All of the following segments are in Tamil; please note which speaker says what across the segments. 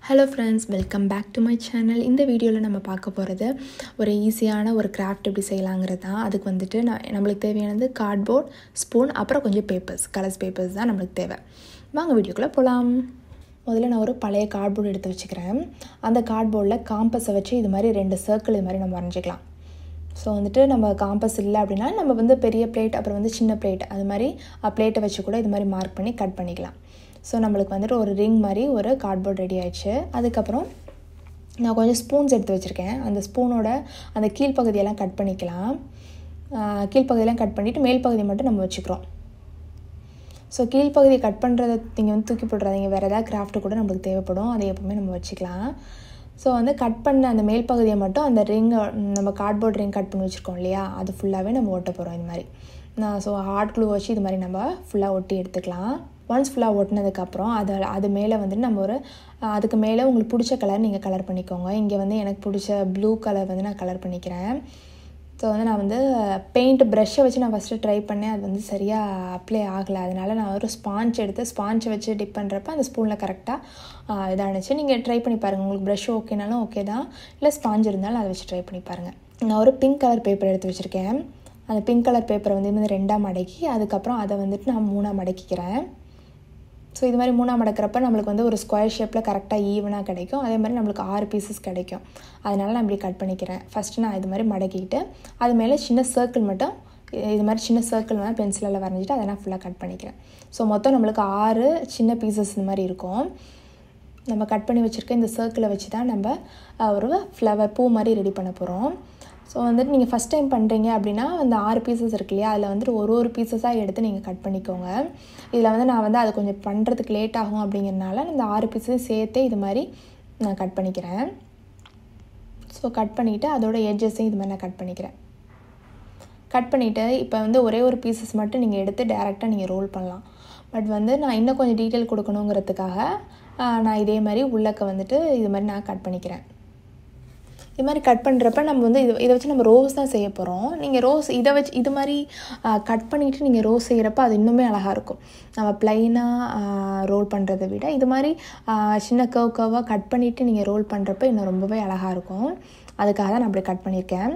Speaker 1: hello friends welcome back to my channel இந்த வீடியோவில் நம்ம பார்க்க போகிறது ஒரு ஈஸியான ஒரு கிராஃப்ட் எப்படி செய்யலாங்கிறது தான் அதுக்கு வந்துட்டு நான் நம்மளுக்கு தேவையானது கார்ட்போர்ட் ஸ்பூன் அப்புறம் கொஞ்சம் பேப்பர்ஸ் கலர்ஸ் பேப்பர்ஸ் தான் நம்மளுக்கு தேவை வாங்க வீடியோக்குள்ளே போகலாம் முதல்ல நான் ஒரு பழைய கார்ட்போர்டு எடுத்து வச்சுக்கிறேன் அந்த கார்ட்போர்டில் காம்பஸை வச்சு இது மாதிரி ரெண்டு சர்க்கிள் இது மாதிரி நம்ம வரைஞ்சிக்கலாம் ஸோ வந்துட்டு நம்ம காம்பஸ் இல்லை அப்படின்னா நம்ம வந்து பெரிய பிளேட் அப்புறம் வந்து சின்ன பிளேட் அது மாதிரி பிளேட்டை வச்சு கூட இது மாதிரி மார்க் பண்ணி கட் பண்ணிக்கலாம் ஸோ நம்மளுக்கு வந்துட்டு ஒரு ரிங் மாதிரி ஒரு கார்ட்போர்ட் ரெடி ஆயிடுச்சு அதுக்கப்புறம் நான் கொஞ்சம் ஸ்பூன்ஸ் எடுத்து வச்சுருக்கேன் அந்த ஸ்பூனோட அந்த கீழ்ப்பகுதியெல்லாம் கட் பண்ணிக்கலாம் கீழ்ப்பகுதியெல்லாம் கட் பண்ணிவிட்டு மேல் பகுதி மட்டும் நம்ம வச்சுக்கிறோம் ஸோ கீழ்ப்பகுதி கட் பண்ணுறதை நீங்கள் வந்து தூக்கி போடுறாதீங்க வேறு ஏதாவது கிராஃப்ட்டு கூட நம்மளுக்கு தேவைப்படும் அதை எப்போவுமே நம்ம வச்சுக்கலாம் ஸோ வந்து கட் பண்ண அந்த மேல் பகுதியை மட்டும் அந்த ரிங் நம்ம கார்ட்போர்ட் ரிங் கட் பண்ணி வச்சுருக்கோம் இல்லையா அது ஃபுல்லாகவே நம்ம ஒட்ட போகிறோம் இது மாதிரி நான் ஸோ ஹார்ட் க்ளூ வச்சு இது மாதிரி நம்ம ஃபுல்லாக ஒட்டி எடுத்துக்கலாம் ஒன்ஸ் ஃபுல்லாக ஒட்டினதுக்கப்புறம் அது அது மேலே வந்துட்டு நம்ம ஒரு அதுக்கு மேலே உங்களுக்கு பிடிச்ச கலர் நீங்கள் கலர் பண்ணிக்கோங்க இங்கே வந்து எனக்கு பிடிச்ச ப்ளூ கலர் வந்து நான் கலர் பண்ணிக்கிறேன் ஸோ வந்து நான் வந்து பெயிண்ட் ப்ரெஷ்ஷை வச்சு நான் ஃபஸ்ட்டு ட்ரை பண்ணேன் அது வந்து சரியாக அப்ளை ஆகலை அதனால் நான் ஒரு ஸ்பாஞ்ச் எடுத்து ஸ்பாஞ்சை வச்சு டிப் பண்ணுறப்ப அந்த ஸ்பூனில் கரெக்டாக இதாகிடுச்சு நீங்கள் ட்ரை பண்ணி பாருங்கள் உங்களுக்கு ப்ரெஷ் ஓகேனாலும் ஓகே தான் இல்லை ஸ்பாஞ்ச் இருந்தாலும் அதை வச்சு ட்ரை பண்ணி பாருங்கள் நான் ஒரு பிங்க் கலர் பேப்பர் எடுத்து வச்சுருக்கேன் அந்த பிங்க் கலர் பேப்பரை வந்து இது ரெண்டாக மடக்கி அதுக்கப்புறம் அதை வந்துட்டு நான் மூணாக மடக்கிக்கிறேன் ஸோ இது மாதிரி மூணாக மடக்கிறப்ப நம்மளுக்கு வந்து ஒரு ஸ்கொயர் ஷேப்பில் கரெக்டாக ஈவனாக கிடைக்கும் அதே மாதிரி நம்மளுக்கு ஆறு பீசஸ் கிடைக்கும் அதனால் நான் இப்படி கட் பண்ணிக்கிறேன் ஃபஸ்ட்டு நான் இது மாதிரி மடக்கிட்டு அது மேலே சின்ன சர்க்கிள் மட்டும் இது மாதிரி சின்ன சர்க்கிள் வேணால் பென்சிலில் வரைஞ்சிட்டு அதை நான் ஃபுல்லாக கட் பண்ணிக்கிறேன் ஸோ மொத்தம் நம்மளுக்கு ஆறு சின்ன பீசஸ் இந்த மாதிரி இருக்கும் நம்ம கட் பண்ணி வச்சுருக்க இந்த சர்க்கிளை வச்சு தான் நம்ம ஒரு ஃப்ளவர் பூ மாதிரி ரெடி பண்ண போகிறோம் ஸோ வந்துட்டு நீங்கள் ஃபஸ்ட் டைம் பண்ணுறீங்க அப்படின்னா அந்த ஆறு பீசஸ் இருக்கு இல்லையா அதில் வந்துட்டு ஒரு ஒரு பீசஸாக எடுத்து நீங்கள் கட் பண்ணிக்கோங்க இதில் வந்து நான் வந்து அது கொஞ்சம் பண்ணுறதுக்கு லேட் ஆகும் அப்படிங்கிறனால இந்த ஆறு பீசஸ் சேர்த்தே இது மாதிரி நான் கட் பண்ணிக்கிறேன் ஸோ கட் பண்ணிவிட்டு அதோட எட்ஜஸையும் இது மாதிரி நான் கட் பண்ணிக்கிறேன் கட் பண்ணிவிட்டு இப்போ வந்து ஒரே ஒரு பீசஸ் மட்டும் நீங்கள் எடுத்து டேரெக்டாக நீங்கள் ரோல் பண்ணலாம் பட் வந்து நான் இன்னும் கொஞ்சம் டீட்டெயில் கொடுக்கணுங்கிறதுக்காக நான் இதே மாதிரி உள்ளக்க வந்துட்டு இது மாதிரி நான் கட் பண்ணிக்கிறேன் இது மாதிரி கட் பண்ணுறப்ப நம்ம வந்து இது இதை வச்சு நம்ம ரோஸ் தான் செய்ய போகிறோம் நீங்கள் ரோஸ் இதை வச்சு இது மாதிரி கட் பண்ணிவிட்டு நீங்கள் ரோஸ் செய்கிறப்ப அது இன்னுமே அழகாக இருக்கும் நம்ம ப்ளைனாக ரோல் பண்ணுறதை விட இது மாதிரி சின்ன கவ் கவாக கட் பண்ணிவிட்டு நீங்கள் ரோல் பண்ணுறப்ப இன்னும் ரொம்பவே அழகாக இருக்கும் அதுக்காக தான் நான் அப்படி கட் பண்ணியிருக்கேன்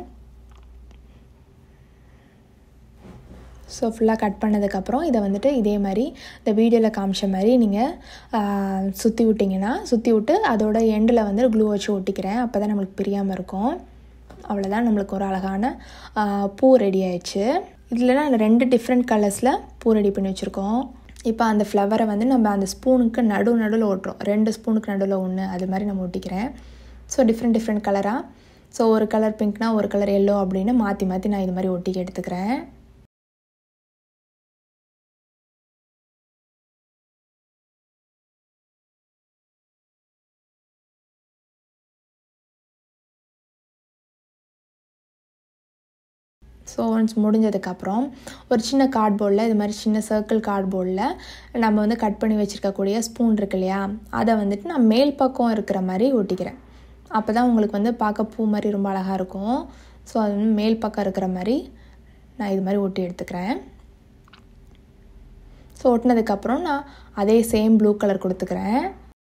Speaker 1: ஸோ ஃபுல்லாக கட் பண்ணதுக்கப்புறம் இதை வந்துட்டு இதே மாதிரி இந்த வீடியோவில் காமிச்ச மாதிரி நீங்கள் சுற்றி விட்டிங்கன்னா சுற்றி விட்டு அதோட எண்டில் வந்து க்ளூ வச்சு ஒட்டிக்கிறேன் அப்போ தான் நம்மளுக்கு பிரியாமல் இருக்கும் அவ்வளோதான் நம்மளுக்கு ஒரு அழகான பூ ரெடி ஆயிடுச்சு இதில் நான் ரெண்டு டிஃப்ரெண்ட் கலர்ஸில் பூ ரெடி பண்ணி வச்சுருக்கோம் இப்போ அந்த ஃப்ளவரை வந்து நம்ம அந்த ஸ்பூனுக்கு நடு நடுவில் ஓட்டுறோம் ரெண்டு ஸ்பூனுக்கு நடுவில் ஒன்று அது மாதிரி நம்ம ஒட்டிக்கிறேன் ஸோ டிஃப்ரெண்ட் டிஃப்ரெண்ட் கலராக ஸோ ஒரு கலர் பிங்க்னா ஒரு கலர் எல்லோ அப்படின்னு மாற்றி மாற்றி நான் இது மாதிரி ஒட்டிக்க எடுத்துக்கிறேன் ஸோ ஒன்ஸ் முடிஞ்சதுக்கப்புறம் ஒரு சின்ன கார்ட்போர்டில் இது மாதிரி சின்ன சர்க்கிள் கார்ட்போர்டில் நம்ம வந்து கட் பண்ணி வச்சுருக்கக்கூடிய ஸ்பூன் இருக்கு இல்லையா அதை வந்துட்டு நான் மேல் பக்கம் இருக்கிற மாதிரி ஒட்டிக்கிறேன் அப்போ தான் உங்களுக்கு வந்து பார்க்க பூ மாதிரி ரொம்ப அழகாக இருக்கும் ஸோ அது வந்து மேல் பக்கம் இருக்கிற மாதிரி நான் இது மாதிரி ஒட்டி எடுத்துக்கிறேன் ஸோ ஒட்டினதுக்கப்புறம் நான் அதே சேம் ப்ளூ கலர் கொடுத்துக்கிறேன்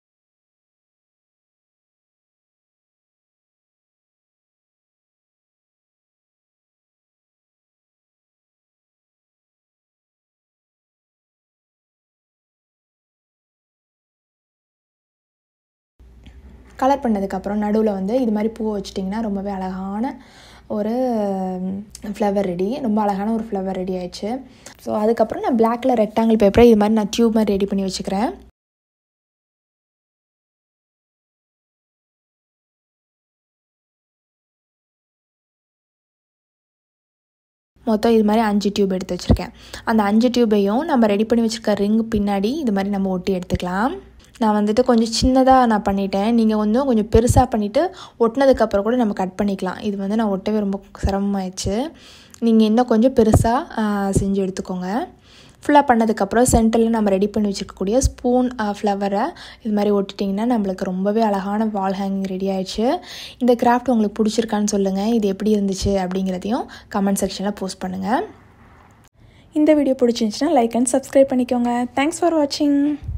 Speaker 1: கலர் பண்ணதுக்கப்புறம் நடுவில் வந்து இது மாதிரி பூவை வச்சிட்டிங்கன்னா ரொம்பவே அழகான ஒரு ஃப்ளவர் ரெடி ரொம்ப அழகான ஒரு ஃப்ளவர் ரெடி ஆயிடுச்சு ஸோ அதுக்கப்புறம் நான் பிளாக்கில் ரெக்டாங்கிள் பேப்பரை இது மாதிரி நான் டியூப் மாதிரி ரெடி பண்ணி வச்சுக்கிறேன் மொத்தம் இது மாதிரி அஞ்சு டியூப் எடுத்து வச்சுருக்கேன் அந்த அஞ்சு டியூபையும் நம்ம ரெடி பண்ணி வச்சுருக்க ரிங் பின்னாடி இது மாதிரி நம்ம ஒட்டி எடுத்துக்கலாம் நான் வந்துட்டு கொஞ்சம் சின்னதாக நான் பண்ணிட்டேன் நீங்கள் வந்து கொஞ்சம் பெருசாக பண்ணிவிட்டு ஒட்டினதுக்கப்புறம் கூட நம்ம கட் பண்ணிக்கலாம் இது வந்து நான் ஒட்டவே ரொம்ப சிரமமாயிடுச்சு நீங்கள் இன்னும் கொஞ்சம் பெருசாக செஞ்சு எடுத்துக்கோங்க ஃபுல்லாக பண்ணதுக்கப்புறம் சென்டரில் நம்ம ரெடி பண்ணி வச்சுருக்கக்கூடிய ஸ்பூன் ஃப்ளவரை இது மாதிரி ஒட்டிட்டிங்கன்னா நம்மளுக்கு ரொம்பவே அழகான வால் ஹேங்கிங் ரெடி ஆயிடுச்சு இந்த கிராஃப்ட் உங்களுக்கு பிடிச்சிருக்கான்னு சொல்லுங்கள் இது எப்படி இருந்துச்சு அப்படிங்கிறதையும் கமெண்ட் செக்ஷனில் போஸ்ட் பண்ணுங்கள் இந்த வீடியோ பிடிச்சிருந்துச்சின்னா லைக் அண்ட் சப்ஸ்கிரைப் பண்ணிக்கோங்க தேங்க்ஸ் ஃபார் வாட்சிங்